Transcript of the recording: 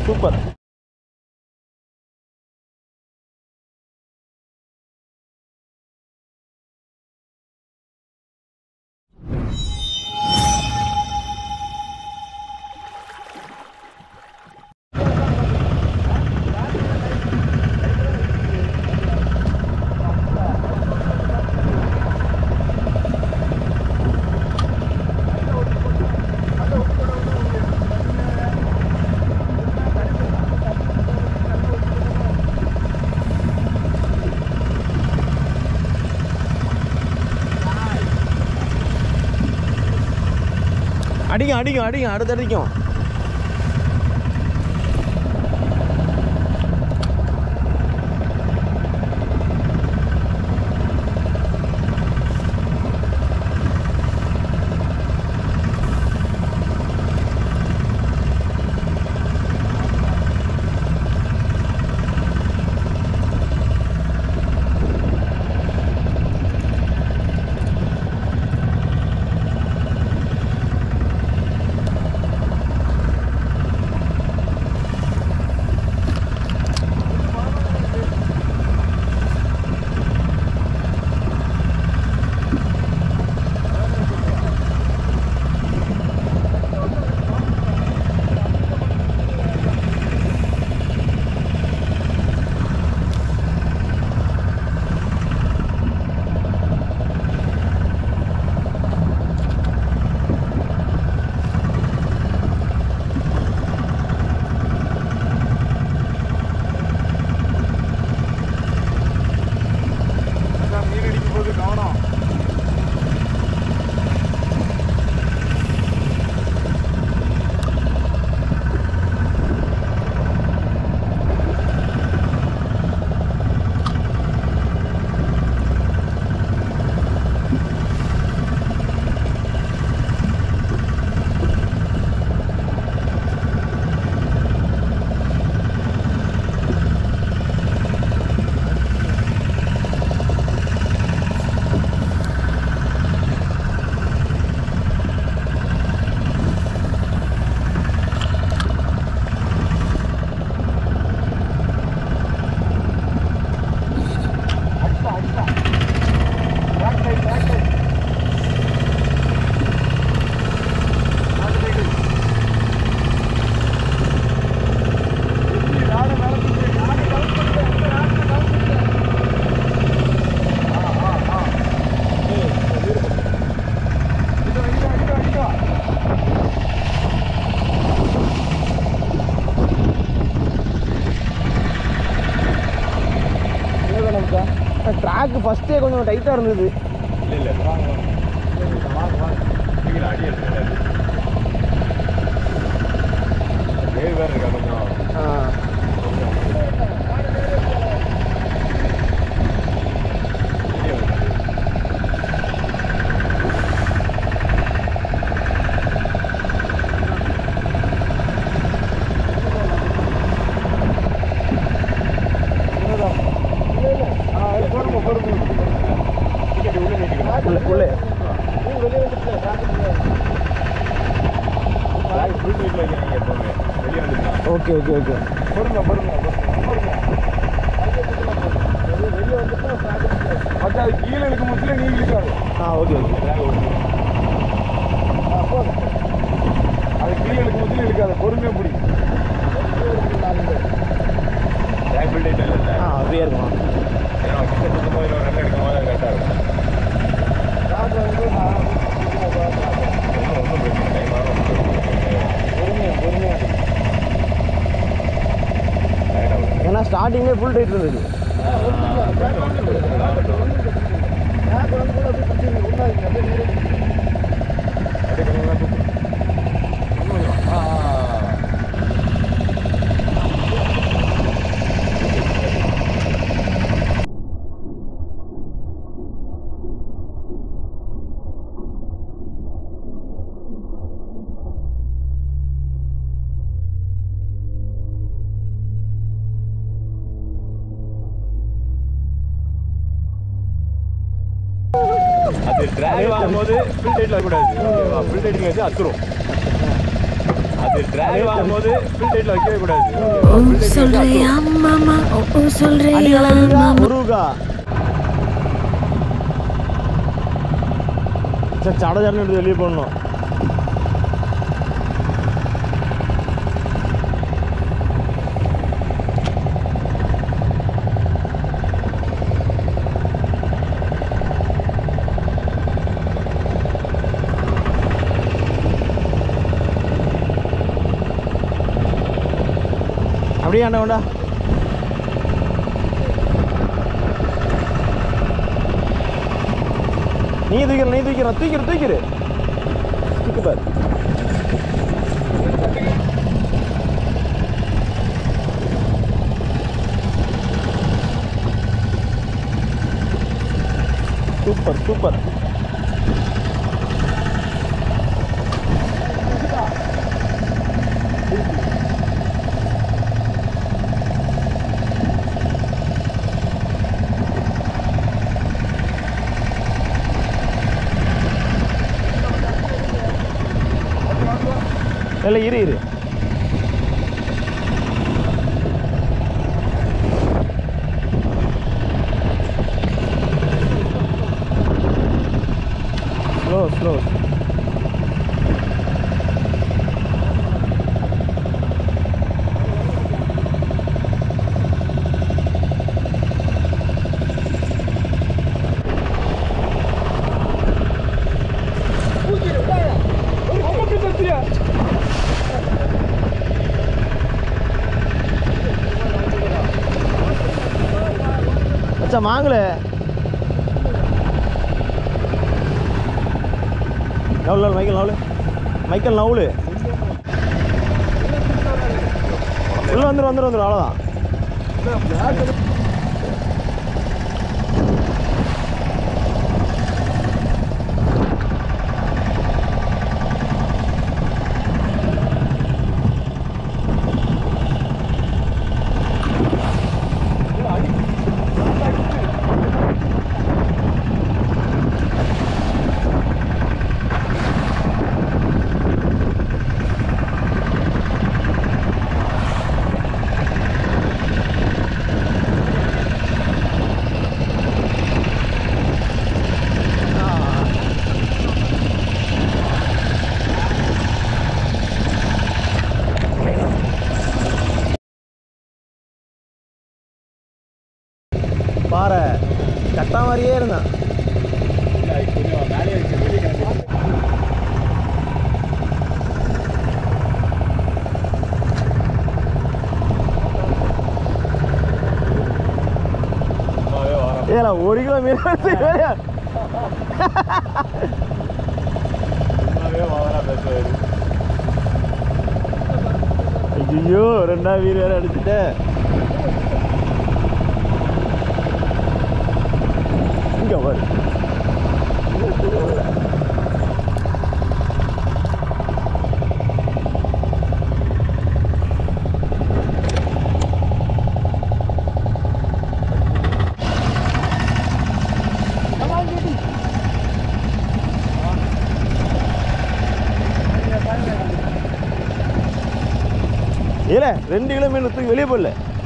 Super அடிக்கும் அடிக்கும் அடிக்கும் அடுத்து அடிக்கும் மீன் அடிக்கும் போது கவனம் அடிப்பா அடிப்பா back side back side back side எப்படி நாடு நடந்துச்சு நாடு டவுன் பண்ணுங்க இந்த நாடு டவுன் பண்ணுங்க ஆ ஆ ஆ ஏய் இது அடிக்கோ அடிக்கோ அடிக்கோ ட்ராக் ஃபஸ்ட்டே கொஞ்சம் டைட்டாக இருந்தது இல்ல இல்ல வாங்க வாங்க வாங்க வாங்க கீழே அடி எடுத்து வேறு வேறு இருக்கா கொஞ்சம் ஆ கொஞ்சம் வெளியே வருது. பொறுமை பொறுமை டிக்கெட் உள்ள நீட்டிக்கணும் உள்ள உள்ளே பேக் ஃபுல் வீட்டில் வைக்கிறீங்க எப்பவுமே வெளியே வந்துருக்கான் ஓகே ஓகே ஓகே பொறுங்க பொறுங்க பொறுங்க வெளியே வந்துட்டு மற்ற அது கீழே இழுக்கும் போதுல நீ இழுக்காது ஆ ஓகே ஓகே பேக் ஓட்டு ஆ போதும் அது கீழே இழுக்கும் போதுல இழுக்காது பொறுமையாக பிடி பேக் பில்ட் இல்லை ஆ அப்படியே இருக்குமா ஏன்னா கிட்ட சுத்தம் போது ஒரு ரெண்டு எடுக்கும் போது கரெக்டாக இருக்கும் ஒன்றும் ஒன்றும் பிரச்சனை டைம் ஆகும் பொறுமையாக பொறுமையாக டயர்டாகும் ஏன்னா ஸ்டார்டிங்லேயே ஃபுல் டைட் இருந்தது அது டிராக் வாங்கும்போது ஃபில் டைட்டில் வரக்கூடாது ஓகேவா ஃபில் டைட்டில் வச்சு அத்துரும் அது டிராக் வாங்கும்போது ஃபுல் டைட்ல வைக்கவே கூடாது ஓ சொல்றியா மாமா ஓ ஓ சொல்றியா மாமா முருகா சரி சட சடன்னு எடுத்து வெளியே போடணும் அப்படியே ஆண்ட வேண்டா நீ தூக்கிற நீ தூக்கிற தூக்கிற தூக்கிற தூக்கு பாரு சூப்பர் சூப்பர் இல்லை இரு இரு ஸ்லோ ஸ்லோ மச்சான் வாங்கல நவுல் நவுல் மைக்கேல் நவுலு மைக்கேல் நவுலு உள்ள வந்துடும் வந்துடும் வந்துடும் அவ்வளோதான் பாறை கட்டா மாதிரியே இருந்தான் கொஞ்சம் மேலே இருக்கு வெளியே கிளம்பி சும்மாவே வரோம் ஏல ஒரு கிலோ மீன் எடுத்து வேலையா? சும்மாவே வாரா பேசுவாரு ஐயோ ரெண்டா மீன் வேற அடிச்சுட்டேன் இங்க பாரு ஏல ரெண்டு கிலோ மீன் தூக்கி வெளியே போடல